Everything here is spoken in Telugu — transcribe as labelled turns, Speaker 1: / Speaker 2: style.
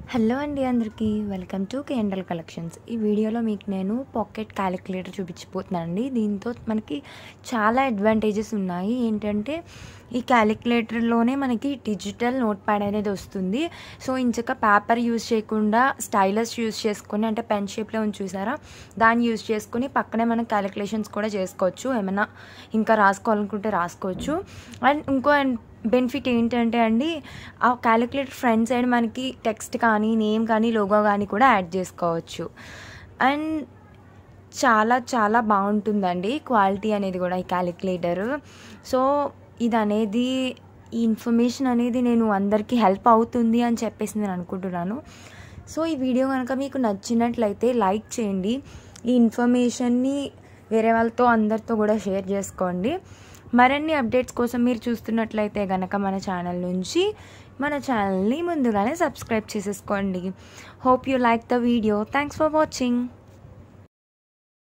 Speaker 1: హలో అండి అందరికీ వెల్కమ్ టు కేండల్ కలెక్షన్స్ ఈ వీడియోలో మీకు నేను పాకెట్ క్యాలిక్యులేటర్ చూపించిపోతున్నానండి దీంతో మనకి చాలా అడ్వాంటేజెస్ ఉన్నాయి ఏంటంటే ఈ క్యాలిక్యులేటర్లోనే మనకి డిజిటల్ నోట్ ప్యాడ్ అనేది వస్తుంది సో ఇంచక పేపర్ యూజ్ చేయకుండా స్టైలస్ యూజ్ చేసుకొని అంటే పెన్ షేప్లో ఉంది చూసారా దాన్ని యూజ్ చేసుకొని పక్కనే మనం క్యాలిక్యులేషన్స్ కూడా చేసుకోవచ్చు ఏమైనా ఇంకా రాసుకోవాలనుకుంటే రాసుకోవచ్చు అండ్ ఇంకో బెనిఫిట్ ఏంటంటే అండి ఆ క్యాలిక్యులేటర్ ఫ్రంట్ సైడ్ మనకి టెక్స్ట్ కానీ నేమ్ కానీ లోగో కానీ కూడా యాడ్ చేసుకోవచ్చు అండ్ చాలా చాలా బాగుంటుందండి క్వాలిటీ అనేది కూడా ఈ క్యాలిక్యులేటర్ సో ఇది అనేది ఈ ఇన్ఫర్మేషన్ అనేది నేను అందరికీ హెల్ప్ అవుతుంది అని చెప్పేసి నేను అనుకుంటున్నాను సో ఈ వీడియో కనుక మీకు నచ్చినట్లయితే లైక్ చేయండి ఈ ఇన్ఫర్మేషన్ని వేరే వాళ్ళతో అందరితో కూడా షేర్ చేసుకోండి మరిన్ని అప్డేట్స్ కోసం మీరు చూస్తున్నట్లయితే కనుక మన ఛానల్ నుంచి మన ఛానల్ని ముందుగానే సబ్స్క్రైబ్ చేసేసుకోండి hope you like the video thanks for watching